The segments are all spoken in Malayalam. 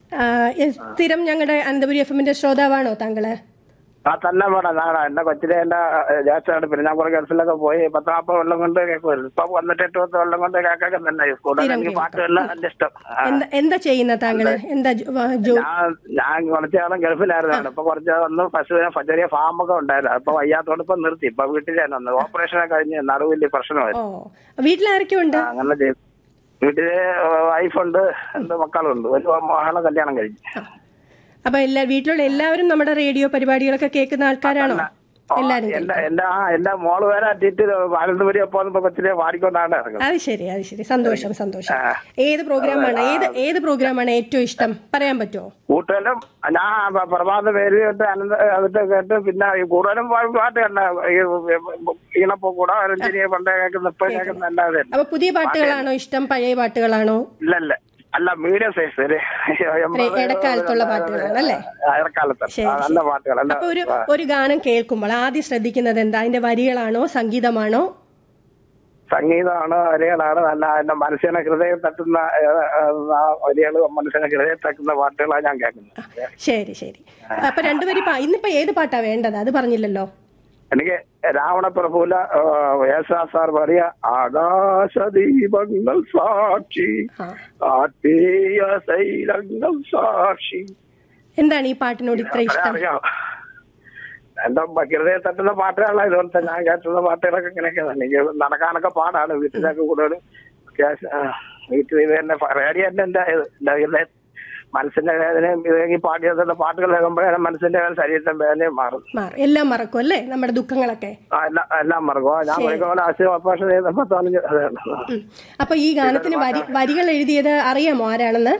ആ, എ- സ്ഥിരം ഞങ്ങളുടെ അനന്തപുരി എഫ് എമ്മിന്റെ ശ്രോതാവാണോ താങ്കള് ആ തന്നെ വേണം നാളെ എന്റെ കൊച്ചിലെ എന്റെ ജ്യേഷ്ഠാണ് പിന്നെ ഞാൻ കുറെ ഗൾഫിലൊക്കെ പോയി പത്ത് നാൽപ്പത് കൊല്ലം കൊണ്ട് കേൾക്കുമായിരുന്നു ഇപ്പൊ വന്നിട്ട് എട്ട് പത്ത് കൊല്ലം കൊണ്ട് കേൾക്കൊക്കെ തന്നെ കൂടുതൽ സ്ഥിരം എനിക്ക് കേൾക്കും. പാട്ടുകളിൽ എന്റെ ഇഷ്ടം ആ. എന്താ എന്താ ചെയ്യുന്ന താങ്കള് എന്താ ജോ- വ- ജോ ഞാൻ ഞാൻ കുറച്ച് കാലം ഗൾഫിലായിരുന്നു ഇപ്പൊ കുറച്ച് ഒന്ന് പശുവിനെ ചെറിയ ഫാമൊക്കെ ഉണ്ടായിരുന്നു അപ്പൊ വയ്യാത്തോണ്ട് ഇപ്പൊ നിർത്തി ഇപ്പൊ വീട്ടിലാണ് വന്നത് ഓപ്പറേഷൻ കഴിഞ്ഞ് നടുവില് ഓ പ്രശ്നമായിരുന്നു വീട്ടിലാരൊക്കെ ഉണ്ട് ആ, അങ്ങനെ ചെയ്തു വീട്ടില് വൈഫുണ്ട് രണ്ട് മക്കളുണ്ട് ഒരു മകളെ കല്യാണം കഴിഞ്ഞു അപ്പൊ എല്ലാ വീട്ടിലുള്ള എല്ലാവരും നമ്മുടെ റേഡിയോ പരിപാടികളൊക്കെ കേൾക്കുന്ന ആൾക്കാരാണോ ആ, എല്ലാരും എന്റെ എന്റെ ആ എന്റെ മോള് വരെ അറ്റിട്ട് അനന്തപുരി അപ്പൊ കൊച്ചിലെ പാടിക്കൊണ്ടാണ് ഇറങ്ങുന്നത് അത് ശരി അത് ശരി സന്തോഷം സന്തോഷം ആ. ഏത് പ്രോഗ്രാമാണ് ഏത് ഏത് പ്രോഗ്രാമാണ് ഏറ്റവും ഇഷ്ടം പറയാൻ പറ്റുമോ കൂടുതലും ഞാൻ പ- പ്രഭാത പേര് കേട്ട് അനന്ത അതിട്ട് കേട്ട് പിന്നെ ഈ കൂടുതലും പാ- പാട്ട് കണ്ട ഈണപ്പോ കൂടെ രഞ്ജിനിയെ പണ്ടേ കേൾക്കുന്ന ഇപ്പൊ കേൾക്കുന്ന അല്ലാതെ അപ്പൊ പുതിയ പാട്ടുകളാണോ ഇഷ്ടം പഴയ പാട്ടുകളാണോ ഇല്ലല്ല അല്ല മീഡിയം സൈസ് ഒരു എൺപത് ഇടക്കാലത്തുള്ള പാട്ടുകളാണ് അല്ലേ ആ, ഇടക്കാലത്ത് ശരി, ആ, നല്ല പാട്ടുകൾ നല്ല അപ്പൊ ഒരു ഒരു ഗാനം കേൾക്കുമ്പോൾ ആദ്യം ശ്രദ്ധിക്കുന്നത് എന്താ അതിന്റെ വരികളാണോ സംഗീതമാണോ സംഗീതമാണ് വരികളാണ് നല്ല എന്റെ മനസ്സിനെ ഹൃദയം തട്ടുന്ന ഏ, ഏ, ആ വരികൾ മനസ്സിനെ ഹൃദയം തട്ടുന്ന പാട്ടുകളാണ് ഞാൻ കേൾക്കുന്നത് ശരി ശരി അപ്പൊ രണ്ടുപേരും പാ- ഇന്നിപ്പോ ഏത് പാട്ടാ വേണ്ടത് അത് പറഞ്ഞില്ലല്ലോ എനിക്ക് രാവണപ്രഭുല യേശാസ് സാർ പാടിയ ആകാശദീപങ്ങൾ സാക്ഷി ആ ആത്മീയ ശൈലങ്ങൾ സാക്ഷി എന്താണ് ഈ പാട്ടിനോട് ഇത്ര ഇഷ്ടം അറിയാം എന്റെ ഹൃദയ തട്ടുന്ന പാട്ടുകളാണ് ഇതുപോലത്തെ ഞാൻ കേട്ടുള്ള പാട്ടുകളൊക്കെ ഇങ്ങനെയൊക്കെ തന്നെ എനിക്ക് നടക്കാനൊക്കെ പാടാണ് വീട്ടിലൊക്കെ കൂടുതൽ ക്യാഷ് ആ, വീട്ടിൽ ഇത് തന്നെ റേഡിയോ തന്നെ എന്റെ ഇത്. എന്റെ ഹൃദയ മനസ്സിന്റെ വേദനയും ഇതെങ്കിൽ പാടിയതുള്ള പാട്ടുകൾ കേൾക്കുമ്പോഴേ മനസ്സിന്റെ വേദന ശരീരത്തിന്റെ വേദനയും മാറും മാറും എല്ലാം മറക്കും അല്ലേ നമ്മുടെ ദുഃഖങ്ങളൊക്കെ ആ, എല്ലാം എല്ലാം മറക്കും ഞാൻ പഠിക്കുമ്പോൾ ആശയം ഓപ്പറേഷൻ ചെയ്തപ്പോ തോന്നി അതാണ് ഉം. അപ്പൊ ഈ ഗാനത്തിന് വരി വരികൾ എഴുതിയത് അറിയാമോ ആരാണെന്ന്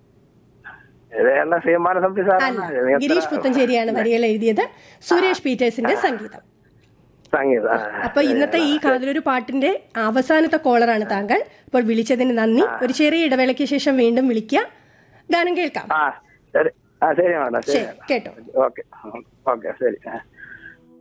ഇതേണ്ട ശ്രീമാന അല്ല സംവിധാനം ഗിരീഷ് പുത്തഞ്ചേരിയാണ് വരികൾ എഴുതിയത് സുരേഷ് പീറ്റേഴ്സിന്റെ സംഗീതം സംഗീതം ആ. അപ്പൊ ഇന്നത്തെ ഈ കാതിലൊരു പാട്ടിന്റെ അവസാനത്തെ കോളറാണ് താങ്കൾ അപ്പോൾ വിളിച്ചതിന് നന്ദി ഒരു ചെറിയ ഇടവേളയ്ക്ക് ശേഷം വീണ്ടും വിളിക്കുക ഗാനം കേൾക്കാം ആ ശരി ആ ശരി മാഡം ശരി ശരി കേട്ടോ ഓക്കെ ഓക്കെ ശരി ആ